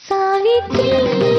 ಸಾವಿತ್ರಿ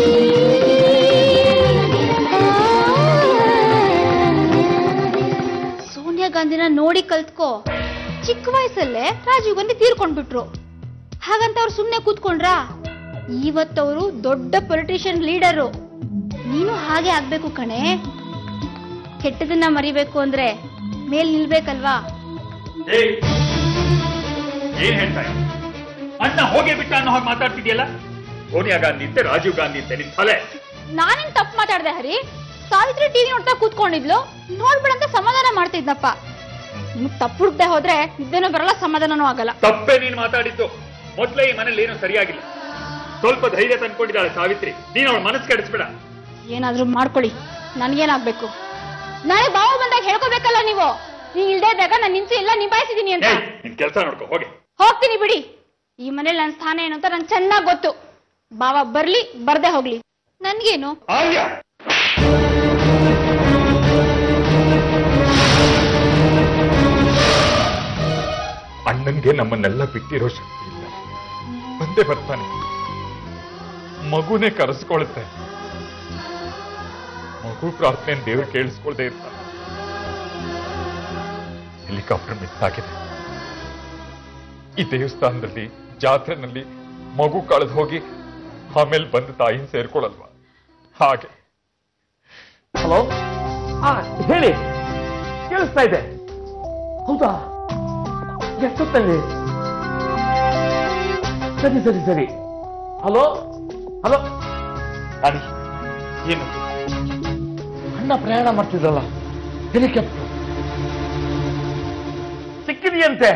ಸೋನಿಯಾ ಗಾಂಧಿನ ನೋಡಿ ಕಲ್ತ್ಕೋ ಚಿಕ್ಕ ವಯಸ್ಸಲ್ಲೇ ರಾಜೀವ್ ಗಾಂಧಿ ತೀರ್ಕೊಂಡ್ಬಿಟ್ರು ಹಾಗಂತ ಅವ್ರು ಸುಮ್ನೆ ಕೂತ್ಕೊಂಡ್ರಾ ಇವತ್ತವರು ದೊಡ್ಡ ಪೊಲಿಟಿಷಿಯನ್ ಲೀಡರು ನೀನು ಹಾಗೆ ಆಗ್ಬೇಕು ಕಣೆ ಕೆಟ್ಟದನ್ನ ಮರಿಬೇಕು ಅಂದ್ರೆ ಮೇಲ್ ನಿಲ್ಬೇಕಲ್ವಾ ಏಯ್ ಏನ್ ಹೇಳ್ತಾ ಇದ್ದೀನಿ ಅಣ್ಣ ಹೋಗೇ ಬಿಟ್ಟ ಅನ್ನೋ ಹಾಗೆ ಮಾತಾಡ್ತಿದ್ಯಲ್ಲ ಸೋನಿಯಾ ಗಾಂಧಿ ಅಂತೆ ರಾಜೀವ್ ಗಾಂಧಿ ಅಂತೆ ನಿನ್ ತಲೆ ನಾನೇನ್ ತಪ್ಪು ಮಾತಾಡ್ದೆ ಹರಿ ಸಾವಿತ್ರಿ ಟಿವಿ ನೋಡ್ತಾ ಕೂತ್ಕೊಂಡಿದ್ಲು ನೋಡ್ಬಿಡಂತ ಸಮಾಧಾನ ಮಾಡ್ತಿದ್ನಪ್ಪ ನಿಮ್ಗ್ ತಪ್ಪು ಹುಡ್ದೆ ಹೋದ್ರೆ ನಿದ್ದೆನೂ ಬರಲ್ಲ ಸಮಾಧಾನನೂ ಆಗಲ್ಲ ತಪ್ಪೇ ನೀನ್ ಮಾತಾಡಿದ್ದು ಮೊದ್ಲೇ ಈ ಮನೇಲಿ ಏನೂ ಸರಿಯಾಗಿಲ್ಲ ಸ್ವಲ್ಪ ಧೈರ್ಯ ತಂದ್ಕೊಂಡಿದ್ದಾಳೆ ಸಾವಿತ್ರಿ ನೀನ್ ಅವಳ ಮನಸ್ಸು ಕೆಡಿಸ್ಬೇಡ ಏನಾದ್ರೂ ಮಾಡ್ಕೊಳ್ಳಿ ನನ್ಗೇನಾಗ್ಬೇಕು ನಾಳೆ ಬಾವ ಬಂದಾಗ ಹೇಳ್ಕೋಬೇಕಲ್ಲ ನೀವು ನೀವ್ ಇಲ್ದೇ ಇದ್ದಾಗ ನಾನು ನಿಂತು ಎಲ್ಲ ನಿಭಾಯಿಸಿದೀನಿ ಅಂತ ಏಯ್ ನಿನ್ ಕೆಲಸ ನೋಡ್ಕೊ ಹೋಗಿ ಹೋಗ್ತೀನಿ ಬಿಡಿ ಈ ಮನೇಲಿ ನನ್ನ ಸ್ಥಾನ ಏನು ಅಂತ ನಂಗೆ ಚೆನ್ನಾಗ್ ಗೊತ್ತು ಬಾವ ಬರ್ಲಿ ಬರ್ದೆ ಹೋಗ್ಲಿ ನನ್ಗೇನು ಆರ್ಯ ಅಣ್ಣನ್ಗೆ ನಮ್ಮನ್ನೆಲ್ಲ ಬಿಟ್ಟಿರೋ ಶಕ್ತಿ ಇಲ್ಲ ಬಂದೇ ಬರ್ತಾನೆ ಮಗುನೇ ಕರೆಸ್ಕೊಳುತ್ತೆ ಮಗು ಪ್ರಾರ್ಥನೆ ದೇವ್ರು ಕೇಳಿಸ್ಕೊಳ್ದೆ ಇರ್ತಾನೆ ಹೆಲಿಕಾಪ್ಟರ್ ಮಿಸ್ ಆಗಿದೆ ಈ ದೇವಸ್ಥಾನದಲ್ಲಿ ಜಾತ್ರೆನಲ್ಲಿ ಮಗು ಕಳೆದು ಹೋಗಿ ಆಮೇಲೆ ಬಂದು ತಾಯಿನ ಸೇರ್ಕೊಳಲ್ವಾ ಹಾಗೆ ಹಲೋ ಹಾ ಹೇಳಿ ಕೇಳಿಸ್ತಾ ಇದೆ ಹೌದಾ ಎಷ್ಟೊತ್ತಲ್ಲಿ ಸರಿ ಸರಿ ಸರಿ ಹಲೋ ಹಲೋ ಅಡಿ ಏನು ಅಣ್ಣ ಪ್ರಯಾಣ ಮಾಡ್ತಿದ್ರಲ್ಲ ಹೆಲಿಕಾಪ್ಟರ್ ಸಿಕ್ಕಿದೆಯಂತೆ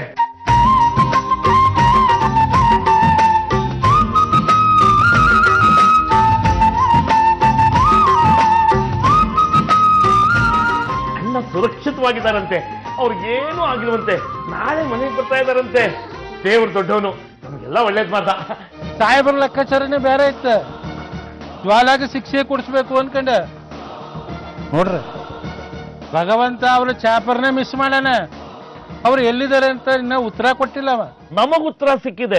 ಅಣ್ಣ ಸುರಕ್ಷಿತವಾಗಿದ್ದಾರಂತೆ ಅವ್ರಿಗೇನು ಆಗಿಲ್ವಂತೆ ನಾಳೆ ಮನೆಗೆ ಬರ್ತಾ ಇದ್ದಾರಂತೆ ದೇವ್ರು ದೊಡ್ಡವನು ನಮಗೆಲ್ಲ ಒಳ್ಳೇದ್ ಮಾತ ಸಾಹೇಬ್ರ ಲೆಕ್ಕಾಚಾರನೇ ಬೇರೆ ಇತ್ತು ಜ್ವಾಲಾಗ ಶಿಕ್ಷೆ ಕೊಡಿಸ್ಬೇಕು ಅನ್ಕಂಡೆ ನೋಡ್ರಿ ಭಗವಂತ ಅವ್ರ ಚಾಪರ್ನೇ ಮಿಸ್ ಮಾಡ್ಯಾನ ಅವ್ರು ಎಲ್ಲಿದ್ದಾರೆ ಅಂತ ಇನ್ನ ಉತ್ತರ ಕೊಟ್ಟಿಲ್ಲ ಅವ ನಮಗ್ ಉತ್ತರ ಸಿಕ್ಕಿದೆ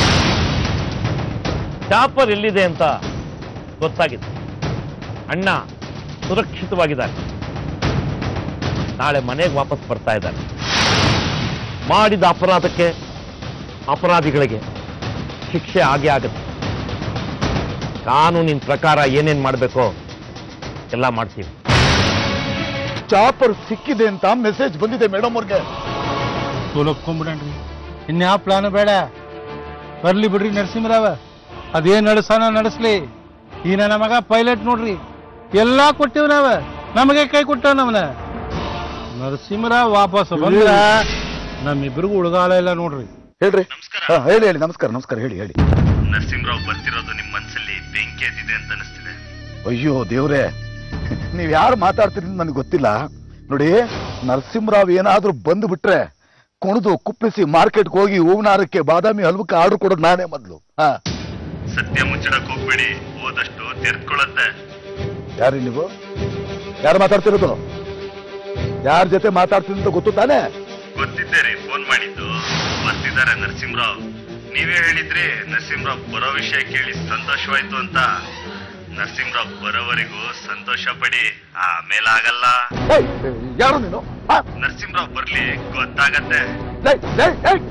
ಚಾಪರ್ ಎಲ್ಲಿದೆ ಅಂತ ಗೊತ್ತಾಗಿದೆ ಅಣ್ಣ ಸುರಕ್ಷಿತವಾಗಿದ್ದಾರೆ ನಾಳೆ ಮನೆಗೆ ವಾಪಸ್ ಬರ್ತಾ ಇದ್ದಾರೆ ಮಾಡಿದ ಅಪರಾಧಕ್ಕೆ ಅಪರಾಧಿಗಳಿಗೆ ಶಿಕ್ಷೆ ಆಗೇ ಆಗುತ್ತೆ ಕಾನೂನಿನ ಪ್ರಕಾರ ಏನೇನ್ ಮಾಡಬೇಕೋ ಎಲ್ಲ ಮಾಡ್ತೀವಿ ಚಾಪರ್ ಸಿಕ್ಕಿದೆ ಅಂತ ಮೆಸೇಜ್ ಬಂದಿದೆ ಮೇಡಮ್ ಅವ್ರಿಗೆ ಸೋಲೊಪ್ಕೊಂಡ್ಬಿಡಣ್ರಿ ಇನ್ಯಾವ ಪ್ಲಾನ್ ಬೇಡ ಬರ್ಲಿ ಬಿಡ್ರಿ ನರಸಿಂಹರಾವ ಅದೇನ್ ನಡೆಸಾನ ನಡೆಸ್ಲಿ ಈ ನನ್ನ ಮಗ ಪೈಲಟ್ ನೋಡ್ರಿ ಎಲ್ಲಾ ಕೊಟ್ಟಿವ್ ನಾವ ನಮಗೆ ಕೈ ಕೊಟ್ಟವ್ ನವನ ನರಸಿಂಹರಾವ್ ವಾಪಸ್ ಬಂದ್ರ ನಮ್ಮಿಬ್ರಿಗೂ ಉಳ್ಗಾಲ ಇಲ್ಲ ನೋಡ್ರಿ ಹೇಳ್ರಿ ಹಾ, ಹೇಳಿ ಹೇಳಿ ನಮಸ್ಕಾರ ನಮಸ್ಕಾರ ಹೇಳಿ ಹೇಳಿ ನರಸಿಂಹರಾವ್ ಬರ್ತಿರೋದು ನಿಮ್ ಮನ್ಸಲ್ಲಿ ಬೆಂಕಿ ಎದ್ದಿದೆ ಅಂತ ಅನಿಸ್ತಿದೆ ಅಯ್ಯೋ ದೇವ್ರೆ ನೀವ್ ಯಾರು ಮಾತಾಡ್ತೀರಿ ಅಂತ ನನಗೆ ಗೊತ್ತಿಲ್ಲ ನೋಡಿ ನರಸಿಂಹರಾವ್ ಏನಾದ್ರೂ ಬಂದು ಬಿಟ್ರೆ ಕುಣಿದು ಕುಪ್ಪಿಸಿ ಮಾರ್ಕೆಟ್ಗೆ ಹೋಗಿ ಹೂವಿನಾರಕ್ಕೆ ಬಾದಾಮಿ ಹಲ್ವಕ್ಕೆ ಆರ್ಡರ್ ಕೊಡೋದು ನಾನೇ ಮೊದ್ಲು ಹಾ ಸತ್ಯ ಮುಚ್ಚಡಕ್ ಹೋಗ್ಬೇಡಿ ಹೋದಷ್ಟು ತೆರೆದುಕೊಳ್ಳುತ್ತೆ ಯಾರಿ ನೀವು ಯಾರು ಮಾತಾಡ್ತಿರೋದು ಯಾರ ಜೊತೆ ಮಾತಾಡ್ತೀನಿ ಅಂತ ಗೊತ್ತು ತಾನೇ ಗೊತ್ತಿದ್ದೇರಿ ಫೋನ್ ಮಾಡಿದ್ದು ಬರ್ತಿದ್ದಾರೆ ನರಸಿಂಹರಾವ್ ನೀವೇ ಹೇಳಿದ್ರಿ ನರಸಿಂಹರಾವ್ ಬರೋ ವಿಷಯ ಕೇಳಿ ಸಂತೋಷವಾಯ್ತು ಅಂತ ನರಸಿಂಹರಾವ್ ಬರೋವರೆಗೂ ಸಂತೋಷ ಪಡಿ ಆಮೇಲೆ ಆಗಲ್ಲ ಏಯ್, ಯಾರು ನೀನು ಹಾ? ನರಸಿಂಹರಾವ್ ಬರ್ಲಿ ಗೊತ್ತಾಗತ್ತೆ ಏಯ್, ಏಯ್, ಏಯ್.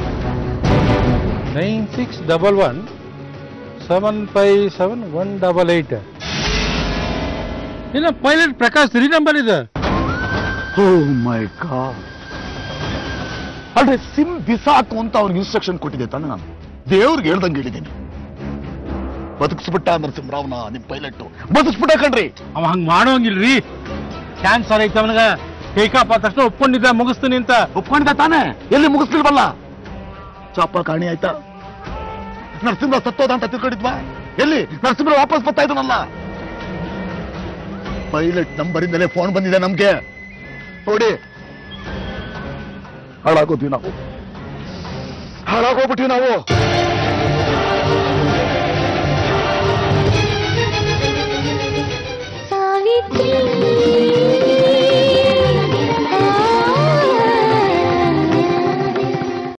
Nine six double one seven five seven one double eight ಇಲ್ಲ ಪೈಲಟ್ ಪ್ರಕಾಶ್ ತ್ರೀ ನಂಬರ್ ಇದೆ ಓ ಮೈ ಗಾಡ್ ಅಲ್ರಿ ಸಿಮ್ ಬಿಸಾಕು ಅಂತ ಅವ್ರಿಗೆ ಇನ್ಸ್ಟ್ರಕ್ಷನ್ ಕೊಟ್ಟಿದ್ದೆ ತಾನೆ ನಾನು ದೇವ್ರಿಗೆ ಹೇಳ್ದಂಗೆ ಹೇಳಿದ್ದೀನಿ ಬದುಕಿಸ್ಬಿಟ್ಟ ನರಸಿಂಹರಾವ್ನ ನಿಮ್ ಪೈಲಟ್ ಬದುಕಿಸ್ಬಿಟ್ಟ ಕಣ್ರಿ ಅವ ಹಂಗ್ ಮಾಡೋಂಗಿಲ್ರಿ ಕ್ಯಾನ್ಸರ್ ಐತೆ ಅವನಿಗ ಕೈಕಾಪ ತಕ್ಷಣ ಒಪ್ಕೊಂಡಿದ್ದ ಮುಗಿಸ್ತೀನಿ ಅಂತ ಒಪ್ಕೊಂಡಿದ್ದ ತಾನೆ ಎಲ್ಲಿ ಮುಗಿಸ್ತಿಲ್ವಲ್ಲ ಚಾಪ ಕಾಣಿ ಆಯ್ತಾ ನರಸಿಂಹರಾವ್ ಸತ್ತೋದ ಅಂತ ತಿಳ್ಕೊಂಡಿದ್ವಾ ಎಲ್ಲಿ ನರಸಿಂಹರಾವ್ ವಾಪಸ್ ಬರ್ತಾ ಇದ್ದಾನಲ್ಲ ಪೈಲಟ್ ನಂಬರಿಂದಲೇ ಫೋನ್ ಬಂದಿದೆ ನಮ್ಗೆ ನೋಡಿ ಹಾಳಾಗೋದ್ವಿ ನಾವು ಹಾಳಾಗೋಗ್ಬಿಟ್ವಿ ನಾವು ಸಾವಿತ್ರಿ